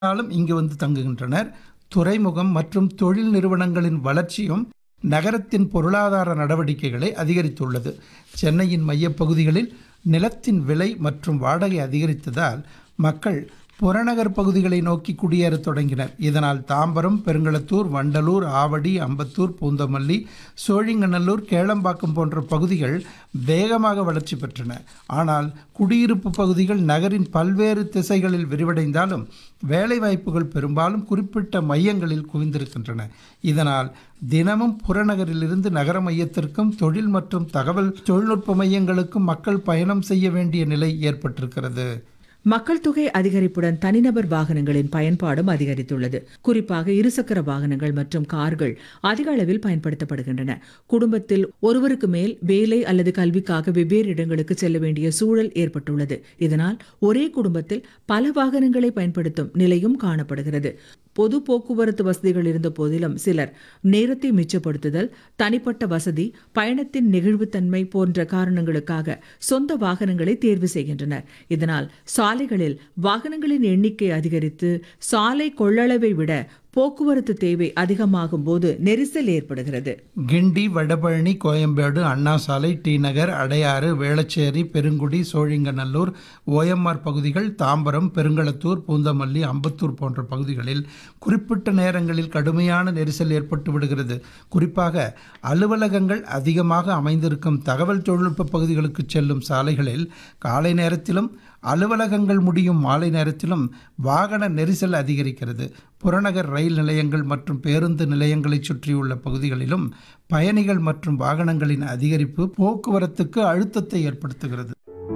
நாளும் இங்கு வந்து தங்குகின்றனர் துறைமுகம் மற்றும் தொழில் நிறுவனங்களின் வளர்ச்சியும் நகரத்தின் பொருளாதார நடவடிக்கைகளை அதிகரித்துள்ளது சென்னையின் மையப்பகுதிகளில் நிலத்தின் விலை மற்றும் வாடகை அதிகரித்ததால் மக்கள் புறநகர் பகுதிகளை நோக்கி குடியேறத் தொடங்கினர் இதனால் தாம்பரம் பெருங்களத்தூர் வண்டலூர் ஆவடி அம்பத்தூர் பூந்தமல்லி சோழிங்கநல்லூர் கேளம்பாக்கம் போன்ற பகுதிகள் வேகமாக வளர்ச்சி பெற்றன ஆனால் குடியிருப்பு பகுதிகள் நகரின் பல்வேறு திசைகளில் விரிவடைந்தாலும் வேலைவாய்ப்புகள் பெரும்பாலும் குறிப்பிட்ட மையங்களில் குவிந்திருக்கின்றன இதனால் தினமும் புறநகரிலிருந்து நகர மையத்திற்கும் தொழில் மற்றும் தகவல் தொழில்நுட்ப மையங்களுக்கும் மக்கள் பயணம் செய்ய வேண்டிய நிலை ஏற்பட்டிருக்கிறது மக்கள் தொகை அதிகரிப்புடன் தனிநபர் வாகனங்களின் பயன்பாடும் அதிகரித்துள்ளது குறிப்பாக இருசக்கர வாகனங்கள் மற்றும் கார்கள் அதிக அளவில் பயன்படுத்தப்படுகின்றன குடும்பத்தில் ஒருவருக்கு மேல் வேலை அல்லது கல்விக்காக வெவ்வேறு இடங்களுக்கு செல்ல வேண்டிய சூழல் ஏற்பட்டுள்ளது இதனால் ஒரே குடும்பத்தில் பல வாகனங்களை பயன்படுத்தும் நிலையும் காணப்படுகிறது பொது போக்குவரத்து வசதிகள் இருந்த போதிலும் சிலர் நேரத்தை மிச்சப்படுத்துதல் தனிப்பட்ட வசதி பயணத்தின் நெகிழ்வுத்தன்மை போன்ற காரணங்களுக்காக சொந்த வாகனங்களை தேர்வு செய்கின்றனர் இதனால் சாலைகளில் வாகனங்களின் எண்ணிக்கை அதிகரித்து சாலை கொள்ளளவை விட போக்குவரத்து தேவை அதிகமாகும் போது நெரிசல் ஏற்படுகிறது கிண்டி வடபழனி கோயம்பேடு அண்ணா சாலை டி நகர் அடையாறு வேளச்சேரி பெருங்குடி சோழிங்கநல்லூர் ஓஎம்ஆர் பகுதிகள் தாம்பரம் பெருங்களத்தூர் பூந்தமல்லி அம்பத்தூர் போன்ற பகுதிகளில் குறிப்பிட்ட நேரங்களில் கடுமையான நெரிசல் ஏற்பட்டு விடுகிறது குறிப்பாக அலுவலகங்கள் அதிகமாக அமைந்திருக்கும் தகவல் தொழில்நுட்ப பகுதிகளுக்கு செல்லும் சாலைகளில் காலை நேரத்திலும் அலுவலகங்கள் முடியும் மாலை நேரத்திலும் வாகன நெரிசல் அதிகரிக்கிறது புறநகர் ரயில் நிலையங்கள் மற்றும் பேருந்து நிலையங்களைச் சுற்றியுள்ள பகுதிகளிலும் பயணிகள் மற்றும் வாகனங்களின் அதிகரிப்பு போக்குவரத்துக்கு அழுத்தத்தை ஏற்படுத்துகிறது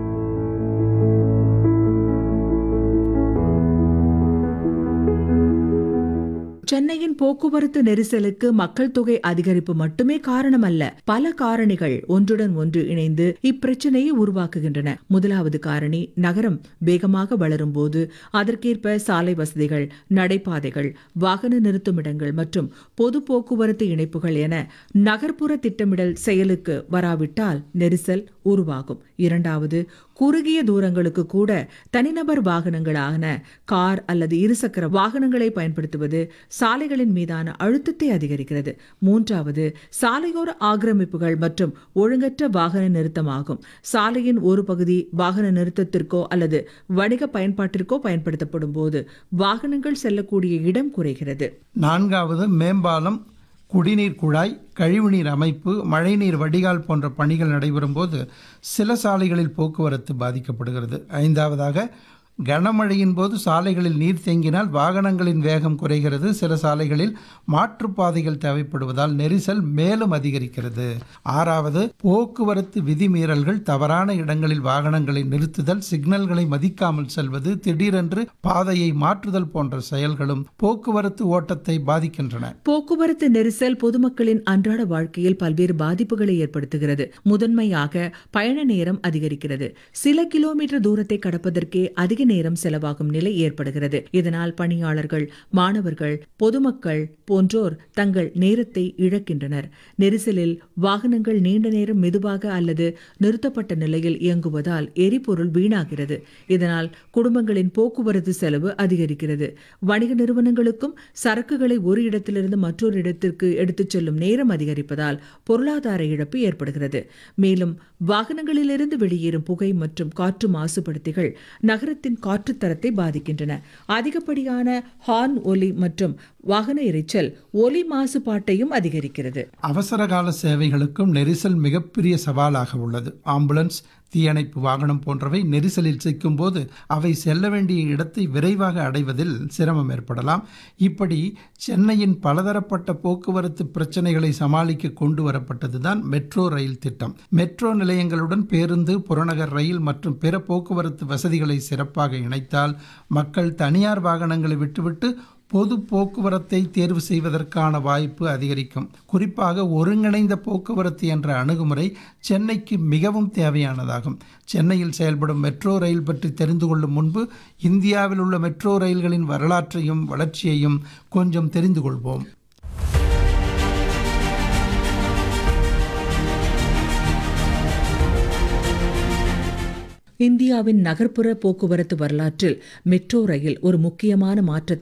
சென்னையின் போக்குவரத்து நெரிசலுக்கு மக்கள் தொகை அதிகரிப்பு மட்டுமே காரணமல்ல பல காரணிகள் ஒன்றுடன் ஒன்று இணைந்து இப்பிரச்சனையை உருவாக்குகின்றன முதலாவது காரணி நகரம் வேகமாக வளரும் போது அதற்கேற்ப சாலை வசதிகள் நடைபாதைகள் வாகன நிறுத்துமிடங்கள் மற்றும் பொது போக்குவரத்து இணைப்புகள் என நகர்ப்புற திட்டமிடல் செயலுக்கு வராவிட்டால் நெரிசல் உருவாகும் இரண்டாவது குறுகிய தூரங்களுக்கு கூட தனிநபர் வாகனங்களான கார் அல்லது இருசக்கர வாகனங்களை பயன்படுத்துவது சாலைகளின் மீதான அழுத்தத்தை அதிகரிக்கிறது மூன்றாவது சாலையோர ஆக்கிரமிப்புகள் மற்றும் ஒழுங்கற்ற வாகன நிறுத்தமாகும் சாலையின் ஒரு பகுதி வாகன நிறுத்தத்திற்கோ அல்லது வணிக பயன்பாட்டிற்கோ பயன்படுத்தப்படும் போது வாகனங்கள் செல்லக்கூடிய இடம் குறைகிறது நான்காவது மேம்பாலம் குடிநீர் குழாய் கழிவுநீர் அமைப்பு மழைநீர் வடிகால் போன்ற பணிகள் நடைபெறும்போது சில சாலைகளில் போக்குவரத்து பாதிக்கப்படுகிறது ஐந்தாவதாக கனமழையின் போது சாலைகளில் நீர் தேங்கினால் வாகனங்களின் வேகம் குறைகிறது சில சாலைகளில் மாற்றுப்பாதைகள் தேவைப்படுவதால் நெரிசல் மேலும் அதிகரிக்கிறது ஆறாவது போக்குவரத்து விதிமீறல்கள் தவறான இடங்களில் வாகனங்களை நிறுத்துதல் சிக்னல்களை மதிக்காமல் செல்வது திடீரென்று பாதையை மாற்றுதல் போன்ற செயல்களும் போக்குவரத்து ஓட்டத்தை பாதிக்கின்றன போக்குவரத்து நெரிசல் பொதுமக்களின் அன்றாட வாழ்க்கையில் பல்வேறு பாதிப்புகளை ஏற்படுத்துகிறது முதன்மையாக பயண நேரம் அதிகரிக்கிறது சில கிலோமீட்டர் தூரத்தை கடப்பதற்கே அதிக நேரம் செலவாகும் நிலை ஏற்படுகிறது இதனால் பணியாளர்கள் மாணவர்கள் பொதுமக்கள் போன்றோர் தங்கள் நேரத்தை இழக்கின்றனர் நெரிசலில் வாகனங்கள் நீண்ட நேரம் மெதுவாக அல்லது நிறுத்தப்பட்ட நிலையில் இயங்குவதால் எரிபொருள் வீணாகிறது இதனால் குடும்பங்களின் போக்குவரத்து செலவு அதிகரிக்கிறது வணிக நிறுவனங்களுக்கும் சரக்குகளை ஒரு இடத்திலிருந்து மற்றொரு இடத்திற்கு எடுத்துச் செல்லும் நேரம் அதிகரிப்பதால் பொருளாதார இழப்பு ஏற்படுகிறது மேலும் வாகனங்களிலிருந்து வெளியேறும் புகை மற்றும் காற்று மாசுபடுத்திகள் நகரத்தின் காற்றுத் தரத்தை பாதிக்கின்றன அதிகப்படியான ஹார்ன் ஒலி மற்றும் வாகன இரைச்சல் ஒலி மாசுபாட்டையும் அதிகரிக்கிறது அவசரகால சேவைகளுக்கும் நெரிசல் மிகப்பெரிய சவாலாக உள்ளது ஆம்புலன்ஸ் தீயணைப்பு வாகனம் போன்றவை நெரிசலில் சிக்கும்போது அவை செல்ல வேண்டிய இடத்தை விரைவாக அடைவதில் சிரமம் ஏற்படலாம் இப்படி சென்னையின் பலதரப்பட்ட போக்குவரத்து பிரச்சனைகளை சமாளிக்க கொண்டு வரப்பட்டதுதான் மெட்ரோ ரயில் திட்டம் மெட்ரோ நிலையங்களுடன் பேருந்து புறநகர் ரயில் மற்றும் பிற போக்குவரத்து வசதிகளை சிறப்பாக இணைத்தால் மக்கள் தனியார் வாகனங்களை விட்டுவிட்டு பொது போக்குவரத்தை தேர்வு செய்வதற்கான வாய்ப்பு அதிகரிக்கும் குறிப்பாக ஒருங்கிணைந்த போக்குவரத்து என்ற அணுகுமுறை சென்னைக்கு மிகவும் தேவையானதாகும் சென்னையில் செயல்படும் மெட்ரோ ரயில் பற்றி தெரிந்து கொள்ளும் முன்பு இந்தியாவில் உள்ள மெட்ரோ ரயில்களின் வரலாற்றையும் வளர்ச்சியையும் கொஞ்சம் தெரிந்து கொள்வோம் இந்தியாவின் நகர்ப்புற போக்குவரத்து வரலாற்றில் மெட்ரோ ரயில் ஒரு முக்கியமான மாற்றத்தை